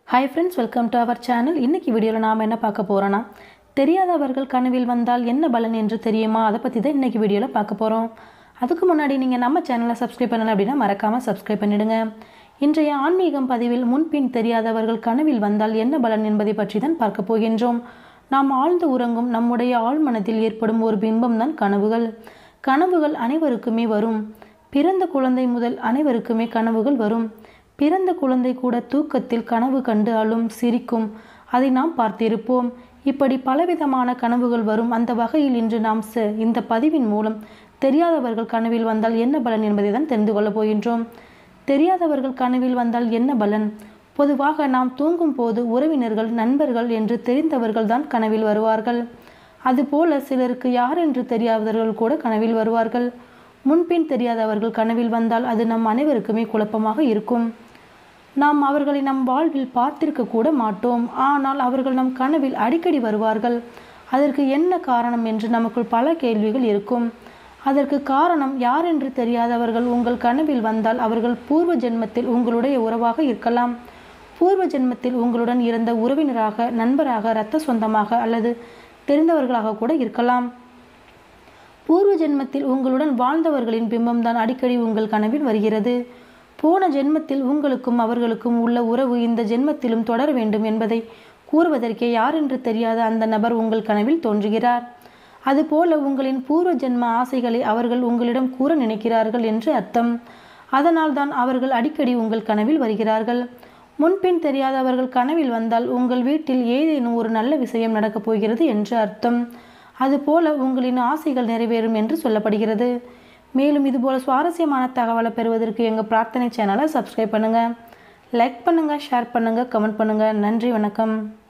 hi friends welcome to our channel இன்னைக்கு வீடியோவில் நாம் என்ன பார்க்க போகிறோன்னா தெரியாதவர்கள் கனவில் வந்தால் என்ன பலன் என்று தெரியுமா அதை பற்றி தான் இன்னைக்கு வீடியோவில் பார்க்க போகிறோம் அதுக்கு முன்னாடி நீங்கள் நம்ம சேனலை சப்ஸ்கிரைப் பண்ணல அப்படின்னா மறக்காமல் சப்ஸ்கிரைப் பண்ணிடுங்க இன்றைய ஆன்மீகம் பதிவில் முன்பின் தெரியாதவர்கள் கனவில் வந்தால் என்ன பலன் என்பதை பற்றி தான் பார்க்க போகின்றோம் நாம் ஆழ்ந்து உறங்கும் நம்முடைய ஆழ்மனத்தில் ஏற்படும் ஒரு பிம்பம் தான் கனவுகள் கனவுகள் அனைவருக்குமே வரும் பிறந்த குழந்தை முதல் அனைவருக்குமே கனவுகள் வரும் பிறந்த குழந்தை கூட தூக்கத்தில் கனவு கண்டு அழும் சிரிக்கும் அதை நாம் பார்த்திருப்போம் இப்படி பலவிதமான கனவுகள் வரும் அந்த வகையில் இன்று நாம் ச- இந்த பதிவின் மூலம் தெரியாதவர்கள் கனவில் வந்தால் என்ன பலன் என்பதை தான் தெரிந்து கொள்ளப் போகின்றோம் தெரியாதவர்கள் கனவில் வந்தால் என்ன பலன் பொதுவாக நாம் தூங்கும் போது உறவினர்கள் நண்பர்கள் என்று தெரிந்தவர்கள் தான் கனவில் வருவார்கள் அதுபோல சிலருக்கு யார் என்று தெரியாதவர்கள் கூட கனவில் வருவார்கள் முன்பின் தெரியாதவர்கள் கனவில் வந்தால் அது நம் அனைவருக்குமே குழப்பமாக இருக்கும் நாம் அவர்களை நம் வாழ்வில் பார்த்திருக்க கூட மாட்டோம் ஆனால் அவர்கள் நம் கனவில் அடிக்கடி வருவார்கள் அதற்கு என்ன காரணம் என்று நமக்குள் பல கேள்விகள் இருக்கும் அதற்கு காரணம் யார் என்று தெரியாதவர்கள் உங்கள் கனவில் வந்தால் அவர்கள் பூர்வ ஜென்மத்தில் உங்களுடைய உறவாக இருக்கலாம் பூர்வ ஜென்மத்தில் உங்களுடன் இருந்த உறவினராக நண்பராக இரத்த சொந்தமாக அல்லது தெரிந்தவர்களாக கூட இருக்கலாம் பூர்வ ஜென்மத்தில் உங்களுடன் வாழ்ந்தவர்களின் பிம்பம்தான் அடிக்கடி உங்கள் கனவில் வருகிறது போன ஜென்மத்தில் உங்களுக்கும் அவர்களுக்கும் உள்ள உறவு இந்த ஜென்மத்திலும் தொடர வேண்டும் என்பதை கூறுவதற்கே யார் என்று தெரியாத அந்த நபர் உங்கள் கனவில் தோன்றுகிறார் அதுபோல உங்களின் பூர்வ ஜென்ம ஆசைகளை அவர்கள் உங்களிடம் கூற நினைக்கிறார்கள் என்று அர்த்தம் அதனால்தான் அவர்கள் அடிக்கடி உங்கள் கனவில் வருகிறார்கள் முன்பின் தெரியாதவர்கள் கனவில் வந்தால் உங்கள் வீட்டில் ஏதேனும் ஒரு நல்ல விஷயம் நடக்கப் போகிறது என்று அர்த்தம் அதுபோல உங்களின் ஆசைகள் நிறைவேறும் என்று சொல்லப்படுகிறது மேலும் இதுபோல சுவாரஸ்யமான தகவலை பெறுவதற்கு எங்கள் பிரார்த்தனை சேனலை சப்ஸ்கிரைப் பண்ணுங்கள் லைக் பண்ணுங்கள் ஷேர் பண்ணுங்கள் கமெண்ட் பண்ணுங்கள் நன்றி வணக்கம்